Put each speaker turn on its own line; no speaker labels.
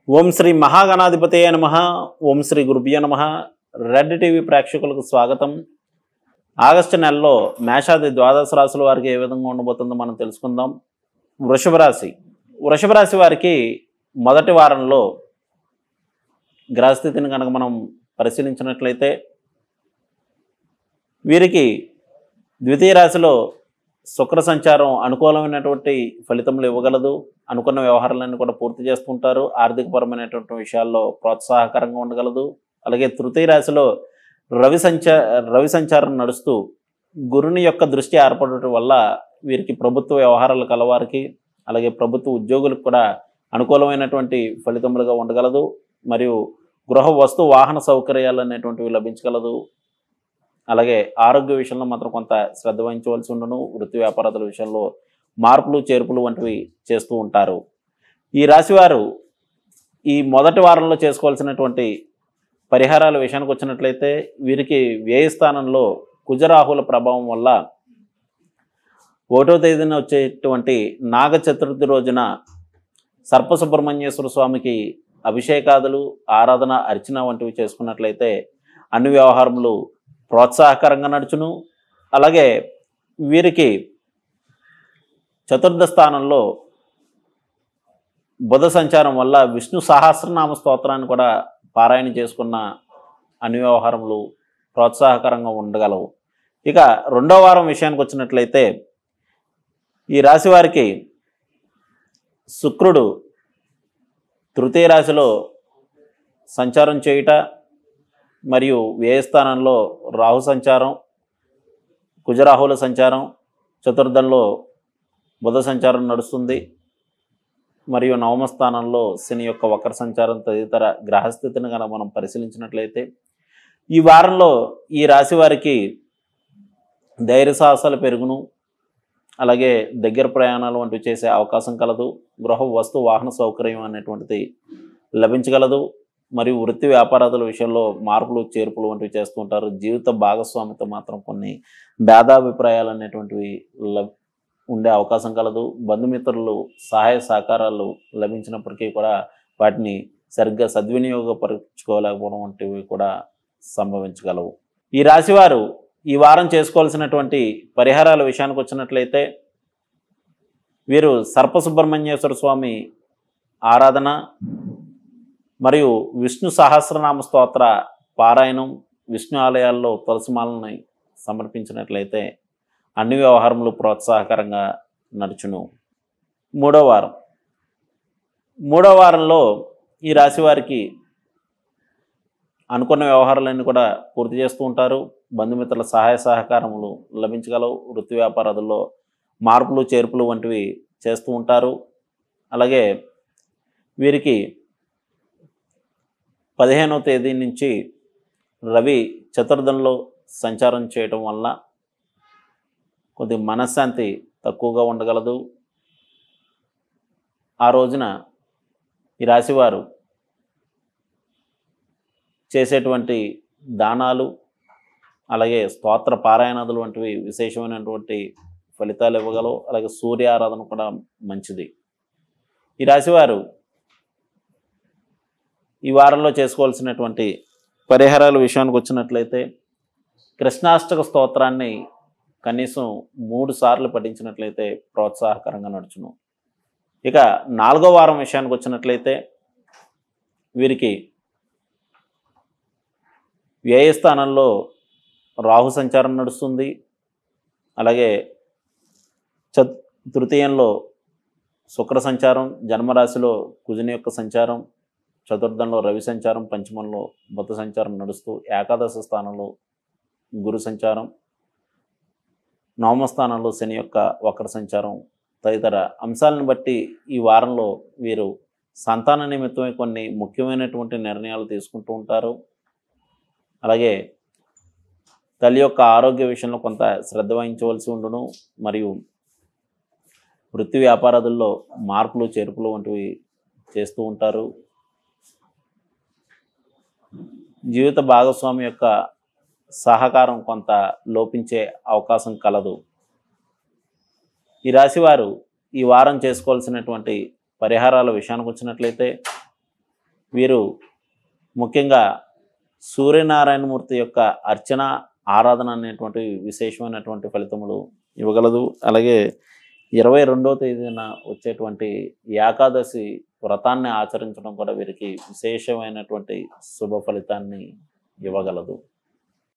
ఓం శ్రీ మహాగణాధిపతయ నమ ఓం శ్రీ గురుభ్యో నమ రెడ్ టీవీ ప్రేక్షకులకు స్వాగతం ఆగస్టు నెలలో మేషాది ద్వాదశ రాశుల వారికి ఏ విధంగా ఉండబోతుందో మనం తెలుసుకుందాం వృషభ రాశి వృషభ రాశి వారికి మొదటి వారంలో గ్రహస్థితిని కనుక మనం పరిశీలించినట్లయితే వీరికి ద్వితీయ రాశిలో శుక్ర సంచారం అనుకూలమైనటువంటి ఫలితములు ఇవ్వగలదు అనుకున్న వ్యవహారాలన్నీ కూడా పూర్తి చేస్తుంటారు ఆర్థికపరమైనటువంటి విషయాల్లో ప్రోత్సాహకరంగా ఉండగలదు అలాగే తృతీయ రాశిలో రవి సంచా రవి సంచారం నడుస్తూ గురుని యొక్క దృష్టి ఏర్పడటం వల్ల వీరికి ప్రభుత్వ వ్యవహారాలు కలవారికి అలాగే ప్రభుత్వ ఉద్యోగులకు కూడా అనుకూలమైనటువంటి ఫలితములుగా ఉండగలదు మరియు గృహ వస్తు వాహన సౌకర్యాలు అనేటువంటివి లభించగలదు అలాగే ఆరోగ్య విషయంలో మాత్రం కొంత శ్రద్ధ వహించవలసి ఉండను వృత్తి వ్యాపారాల విషయంలో మార్పులు చేర్పులు వంటివి చేస్తూ ఉంటారు ఈ రాశివారు ఈ మొదటి వారంలో చేసుకోవాల్సినటువంటి పరిహారాల విషయానికి వచ్చినట్లయితే వీరికి వ్యయ స్థానంలో కుజరాహుల ప్రభావం వల్ల ఒకటో తేదీన వచ్చేటువంటి నాగ చతుర్థి రోజున సర్పసుబ్రహ్మణ్యేశ్వర స్వామికి అభిషేకాదులు ఆరాధన అర్చన వంటివి చేసుకున్నట్లయితే అన్ని వ్యవహారములు ప్రోత్సాహకరంగా నడుచును అలాగే వీరికి చతుర్థ స్థానంలో బుధ సంచారం వల్ల విష్ణు సహస్రనామ స్తోత్రాన్ని కూడా పారాయణ చేసుకున్న అన్ని వ్యవహారములు ప్రోత్సాహకరంగా ఉండగలవు ఇక రెండో వారం విషయానికి వచ్చినట్లయితే ఈ రాశి వారికి శుక్రుడు తృతీయ రాశిలో సంచారం చేయుట మరియు వ్యయస్థానంలో రాహు సంచారం కుజరాహుల సంచారం చతుర్థంలో బుధ సంచారం నడుస్తుంది మరియు నవమ స్థానంలో శని యొక్క వక్ర సంచారం తదితర గ్రహస్థితిని కనుక మనం పరిశీలించినట్లయితే ఈ వారంలో ఈ రాశి వారికి ధైర్య సాహసాలు పెరుగును అలాగే దగ్గర ప్రయాణాలు వంటివి చేసే అవకాశం కలదు గృహ వస్తు వాహన సౌకర్యం అనేటువంటిది లభించగలదు మరియు వృత్తి వ్యాపారాదుల విషయంలో మార్పులు చేర్పులు వంటివి చేస్తూ ఉంటారు జీవిత భాగస్వామితో మాత్రం కొన్ని భేదాభిప్రాయాలు అనేటువంటివి లబ్ ఉండే అవకాశం కలదు బంధుమిత్రులు సహాయ సహకారాలు లభించినప్పటికీ కూడా వాటిని సరిగ్గా సద్వినియోగపరచుకోలేకపోవడం వంటివి కూడా సంభవించగలవు ఈ రాశివారు ఈ వారం చేసుకోవాల్సినటువంటి పరిహారాల విషయానికి వచ్చినట్లయితే వీరు సర్పసుబ్రహ్మణ్యేశ్వర స్వామి ఆరాధన మరియు విష్ణు సహస్రనామ స్తోత్ర పారాయణం విష్ణు ఆలయాల్లో తులసిమాలని సమర్పించినట్లయితే అన్ని వ్యవహారములు ప్రోత్సాహకరంగా నడుచును మూడో వారం మూడో వారంలో ఈ రాశి వారికి అనుకున్న వ్యవహారాలన్నీ కూడా పూర్తి చేస్తూ ఉంటారు బంధుమిత్రుల సహాయ సహకారములు లభించగలవు వృత్తి వ్యాపారాదుల్లో మార్పులు చేర్పులు వంటివి చేస్తూ ఉంటారు అలాగే వీరికి పదిహేనవ తేదీ నుంచి రవి చతుర్థంలో సంచారం చేయటం వల్ల కొద్ది మనశ్శాంతి తక్కువగా ఉండగలదు ఆ రోజున ఈ రాశివారు చేసేటువంటి దానాలు అలాగే స్తోత్ర పారాయణాదులు వంటివి విశేషమైనటువంటి ఫలితాలు ఇవ్వగలవు అలాగే సూర్య ఆరాధన కూడా మంచిది ఈ రాశివారు ఈ వారంలో చేసుకోవాల్సినటువంటి పరిహారాల విషయానికి వచ్చినట్లయితే కృష్ణాష్టక స్తోత్రాన్ని కనీసం మూడు సార్లు పఠించినట్లయితే ప్రోత్సాహకరంగా నడుచును ఇక నాలుగో వారం విషయానికి వచ్చినట్లయితే వీరికి వ్యయస్థానంలో రాహు సంచారం నడుస్తుంది అలాగే చ తృతీయంలో శుక్ర సంచారం జన్మరాశిలో కుజుని యొక్క సంచారం చతుర్థంలో రవి సంచారం పంచమంలో బుధ సంచారం నడుస్తూ ఏకాదశ స్థానంలో గురు సంచారం నవమ స్థానంలో శని యొక్క వక్ర సంచారం తదితర అంశాలను బట్టి ఈ వారంలో వీరు సంతాన నిమిత్తమై కొన్ని ముఖ్యమైనటువంటి నిర్ణయాలు తీసుకుంటూ ఉంటారు అలాగే తల్లి యొక్క ఆరోగ్య విషయంలో కొంత శ్రద్ధ వహించవలసి ఉండును మరియు వృత్తి వ్యాపారాదుల్లో మార్పులు చేర్పులు వంటివి చేస్తూ ఉంటారు జీవిత భాగస్వామి యొక్క సహకారం కొంత లోపించే అవకాశం కలదు ఈ రాశివారు ఈ వారం చేసుకోవాల్సినటువంటి పరిహారాల విషయానికి వచ్చినట్లయితే వీరు ముఖ్యంగా సూర్యనారాయణమూర్తి యొక్క అర్చన ఆరాధన అనేటువంటి విశేషమైనటువంటి ఫలితములు ఇవ్వగలదు అలాగే ఇరవై రెండవ తేదీన వచ్చేటువంటి ఏకాదశి వ్రతాన్ని ఆచరించడం కూడా వీరికి విశేషమైనటువంటి శుభ ఫలితాన్ని ఇవ్వగలదు